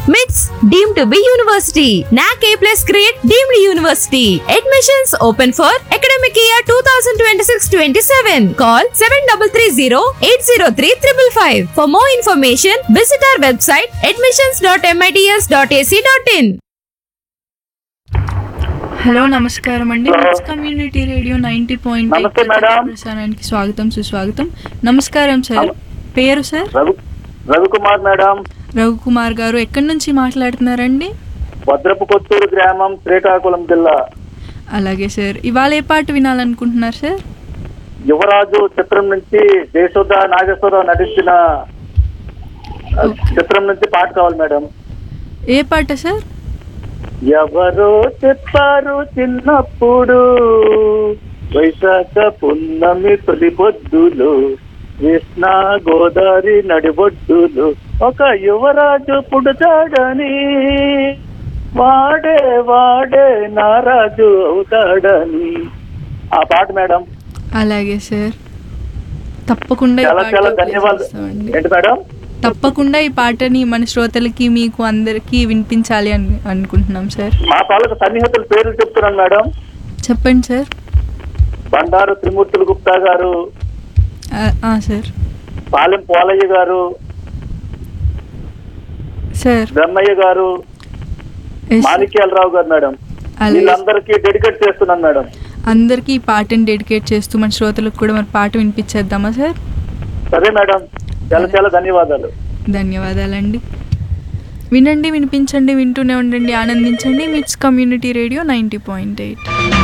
MITS deemed to be university. NAC A plus grade deemed university. Admissions open for academic year 2026-27. Call 7330-803-555. For more information, visit our website admissions.mits.ac.in. Hello నమస్కారం అండి MITS community radio ninety point నమస్తే madam. ప్రసారానికి స్వాగతం సుస్వాగతం నమస్కారం sir పేరు sir Ravi Ravikumar madam Raghukumar garu ఎక్కడి నుంచి మాట్లాడుతున్నారండి భద్రపు కొత్తూరు గ్రామం శ్రీకాకుళం జిల్లా అలాగే సార్ ఇవాళ ఏ పాట వినాలనుకుంటున్నారు సార్ యువరాజు చిత్రం నుంచి జయసుధ నాగేశ్వరరావు నటించిన ఆ, ఓకే. చిత్రం నుంచి పాట కావాలి మేడం ఏ పాట సార్ ఎవరో చెప్పారు చిన్నప్పుడు వైశాఖ పున్నమి తొలి పొద్దులు కృష్ణ గోదావరి నడిబొడ్డులు ఒక యువరాజు పుడతాడని వాడే వాడే నారాజు అవుతాడని ఆ పాట మేడం అలాగే సార్ తప్పకుండా ఈ చాలా పాట చాలా play ధన్యవాదాలు చేస్తామండి. ఏంటి మేడం తప్పకుండా ఈ పాటని మన శ్రోతలకి మీకు అందరికీ వినిపించాలి అని అనుకుంటున్నాం సార్ మా తాలూకు సన్నిహితుల పేర్లు చెప్తున్నాను మేడం చెప్పండి సార్ బండారు త్రిమూర్తులు గుప్తా గారు ఆ, ఆ, సార్ పాలెం పోలయ్య గారు సార్ బ్రహ్మయ్య గారు ఎస్ సార్. మాణిక్యాలరావు గారు మేడం అలాగే. వీళ్ళందరికీ డెడికేట్ చేస్తున్నాను మేడం అందరికీ ఈ పాటని డెడికేట్ చేస్తూ మన శ్రోతలకు కూడా మరి పాట వినిపించేద్దామా సార్ సరే మేడం చాలా చాలా ధన్యవాదాలు ధన్యవాదాలండి వినండి వినిపించండి వింటూనే ఉండండి ఆనందించండి MITS community radio ninety point eight